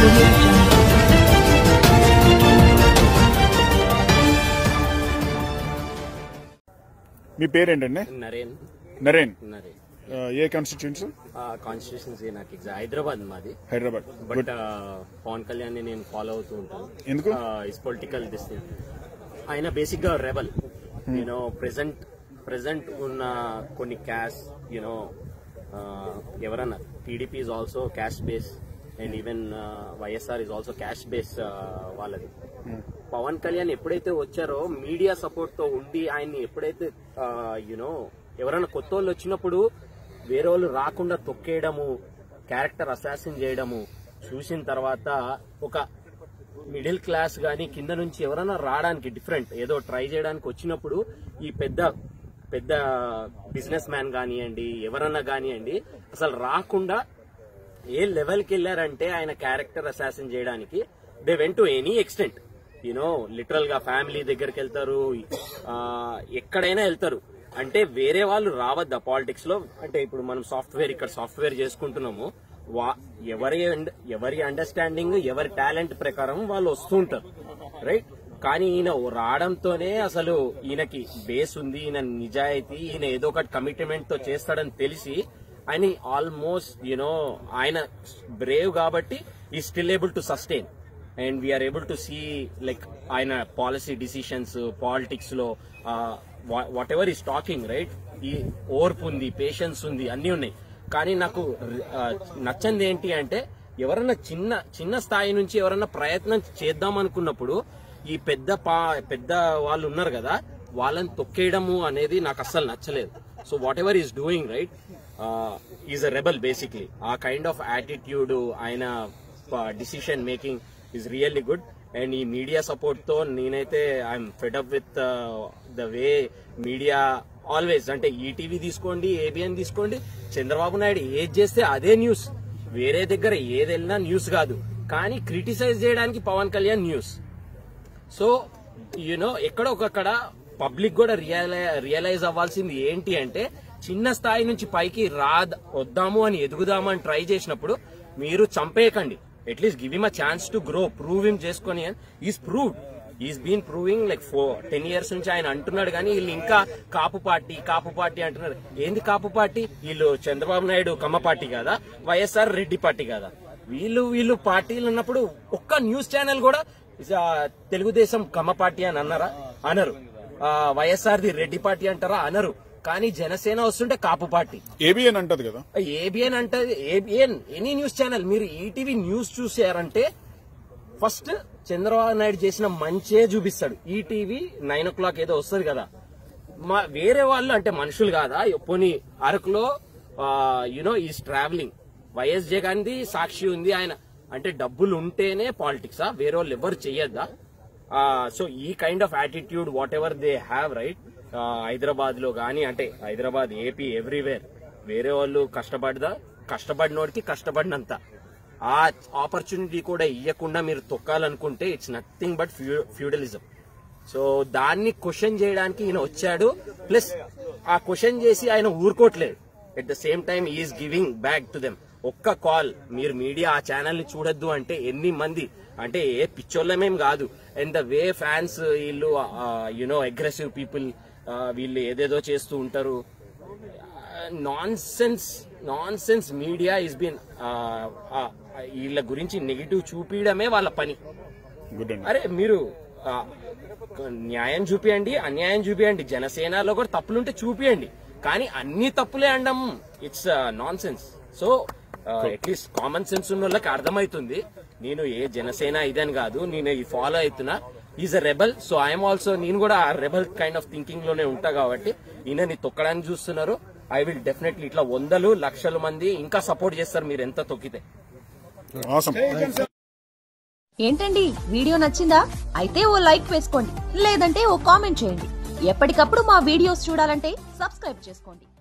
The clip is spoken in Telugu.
audio jungle. మీ పేరేంటండి నరేన్ నరేన్ నరేన్ ఆ, ఏ కాన్స్టిట్యూన్స్ కాన్స్టిట్యూషన్సీ నాకు ఎగ్జామ్ హైదరాబాద్ మాది హైదరాబాద్ బట్ పవన్ కళ్యాణ్ ని నేను ఫాలో అవుతూ ఉంటాను ఎందుకు? ఇస్ పొలిటికల్ దిస్ ఆయన బేసిక్ గా రెబల్ యూనో ప్రెసెంట్ ప్రెసెంట్ ఉన్న కొన్ని క్యాష్ యూనో ఎవరన్నా TDP is also cash base and even YSR is also cash base వాళ్ళది పవన్ కళ్యాణ్ ఎప్పుడైతే వచ్చారో మీడియా సపోర్ట్ తో ఉండి ఆయన్ని ఎప్పుడైతే యునో ఎవరైనా కొత్త వాళ్ళు వచ్చినప్పుడు వేరే వాళ్ళు రాకుండా తొక్కేయడము క్యారెక్టర్ అసాసిన్ చేయడము చూసిన తర్వాత ఒక మిడిల్ క్లాస్ గాని కింద నుంచి ఎవరైనా రావడానికి డిఫరెంట్ ఏదో ట్రై చేయడానికి వచ్చినప్పుడు ఈ పెద్ద పెద్ద బిజినెస్ మ్యాన్ కానివ్వండి ఎవరన్నా కానివ్వండి అసలు రాకుండా ఏ లెవెల్కి వెళ్ళారంటే ఆయన క్యారెక్టర్ అసాసిన్ చేయడానికి they went to any extent you know literal గా ఫ్యామిలీ దగ్గరికి వెళ్తారు ఆ, ఎక్కడైనా వెళ్తారు అంటే వేరే వాళ్ళు రావద్దా పాలిటిక్స్ లో అంటే ఇప్పుడు మనం సాఫ్ట్వేర్ ఇక్కడ సాఫ్ట్వేర్ చేసుకుంటున్నాము వా- ఎవరి అండ్- ఎవరి అండర్స్టాండింగ్ ఎవరి టాలెంట్ ప్రకారం వాళ్ళు వస్తూ ఉంటారు రైట్ కానీ ఈయన రావడంతోనే అసలు ఈయనకి బేస్ ఉంది ఈయన నిజాయితీ ఈయన ఏదో ఒకటి కమిట్మెంట్ తో చేస్తాడని తెలిసి ఆయన ఆల్మోస్ట్ యునో ఆయన బ్రేవ్ కాబట్టి ఈ still able to sustain and we are able to see like ఆయన పాలసీ డిసిషన్స్ పాలిటిక్స్ లో whatever is talking right ఈ ఓర్పు ఉంది పేషెన్స్ ఉంది అన్ని ఉన్నాయి కానీ నాకు ఆ, నచ్చంది ఏంటి అంటే ఎవరన్నా చిన్న చిన్న స్థాయి నుంచి ఎవరన్నా ప్రయత్నం చేద్దాం అనుకున్నప్పుడు ఈ పెద్ద పా పెద్ద వాళ్ళు ఉన్నారు కదా వాళ్ళని తొక్కేయడము అనేది నాకు అస్సలు నచ్చలేదు so whatever is doing right is a rebel basically ఆ కైండ్ ఆఫ్ యాటిట్యూడ్ ఆయన decision making is really good and ఈ మీడియా సపోర్ట్ తో నేనైతే I'm fed up with the way media always అంటే ఈటీవీ తీసుకోండి ఏబిఎన్ తీసుకోండి చంద్రబాబు నాయుడు ఏది చేస్తే అదే న్యూస్ వేరే దగ్గర ఏది వెళ్ళినా న్యూస్ కాదు కానీ క్రిటిసైజ్ చేయడానికి Pawan Kalyan news so you know ఎక్కడో ఒకక్కడ పబ్లిక్ కూడా రియలై- రియలైజ్ అవ్వాల్సింది ఏంటి అంటే చిన్న స్థాయి నుంచి పైకి రా వద్దాము అని ఎదుగుదాము అని ట్రై చేసినప్పుడు మీరు చంపేయకండి at least give him a chance to grow prove him చేసుకొని is proved is been proving like four ten years నుంచి ఆయన అంటున్నాడు కానీ వీళ్ళు ఇంకా కాపు పార్టీ కాపు పార్టీ అంటున్నారు ఏంది కాపు పార్టీ వీళ్ళు చంద్రబాబు నాయుడు కమ్మ పార్టీ కాదా వైఎస్ఆర్ రెడ్డి పార్టీ కాదా వీళ్ళు వీళ్ళు పార్టీలు ఉన్నప్పుడు ఒక్క న్యూస్ ఛానల్ కూడా ఆ, తెలుగుదేశం కమ్మ పార్టీ అని అన్నారా అనరు వైఎస్ఆర్ ది రెడ్డి పార్టీ అంటారా అనరు కానీ జనసేన వస్తుంటే కాపు పార్టీ ఏబిఎన్ అంటది కదా ఏబిఎన్ అంటే ఏబిఎన్ ఎనీ న్యూస్ ఛానల్ మీరు ఈటీవీ న్యూస్ చూసారంటే ఫస్ట్ చంద్రబాబు నాయుడు చేసిన మంచే చూపిస్తాడు ఈటీవీ నైన్ ఓ క్లాక్ ఏదో వస్తుంది కదా మా వేరే వాళ్ళు అంటే మనుషులు కాదా పోనీ అరకులో యునో ఈస్ ట్రావెలింగ్ వైఎస్ జగన్ది సాక్షి ఉంది ఆయన అంటే డబ్బులు ఉంటేనే పాలిటిక్సా వేరే వాళ్ళు ఎవరు చెయ్యొద్దా సో ఈ kind of attitude whatever they have right Hyderabad లో గానీ అంటే హైదరాబాద్ ఏపీ ఎవ్రీవేర్ వేరే వాళ్ళు కష్టపడదా కష్టపడినోడికి కష్టపడినంత ఆ ఆపర్చునిటీ కూడా ఇవ్వకుండా మీరు తొక్కాలనుకుంటే it's nothing but feudalism so దాన్ని క్వశ్చన్ చేయడానికి ఈయన వచ్చాడు ప్లస్ ఆ క్వశ్చన్ చేసి ఆయన ఊరుకోవట్లేదు at the same time is giving back to them ఒక్క కాల్ మీరు మీడియా ఆ ఛానల్ ని చూడొద్దు అంటే ఎన్ని మంది అంటే ఏ పిచ్చోళ్ళమేం కాదు అండ్ ద వే ఫ్యాన్స్ వీళ్ళు యునో అగ్రెసివ్ పీపుల్ వీళ్ళు ఏదేదో చేస్తూ ఉంటారు nonsense nonsense media is been వీళ్ళ గురించి నెగిటివ్ చూపించడమే వాళ్ళ పని గుడ్ అండి అరే మీరు ఆ, న్యాయం చూపియండి అన్యాయం చూపియండి జనసేనలో కూడా తప్పులుంటే చూపియండి కానీ అన్ని తప్పులే అండం it's nonsense so at least common sense ఉన్న వాళ్ళకి అర్థమవుతుంది నేను ఏ జనసేన ఇదని కాదు నేను ఈ ఫాలో అవుతున్నా is a rebel so I'm also నేను కూడా ఆ రెబల్ కైండ్ ఆఫ్ థింకింగ్ లోనే ఉంటా కాబట్టి ఈయనని తొక్కడానికి చూస్తున్నారు ఐ విల్ డెఫినెట్లీ ఇట్లా వందలు లక్షల మంది ఇంకా సపోర్ట్ చేస్తారు మీరు ఎంత తొక్కితే ఆసం ఏంటండి వీడియో నచ్చిందా అయితే ఓ లైక్ వేసుకోండి లేదంటే ఓ కామెంట్ చేయండి ఎప్పటికప్పుడు మా వీడియోస్ చూడాలంటే సబ్స్క్రైబ్ చేసుకోండి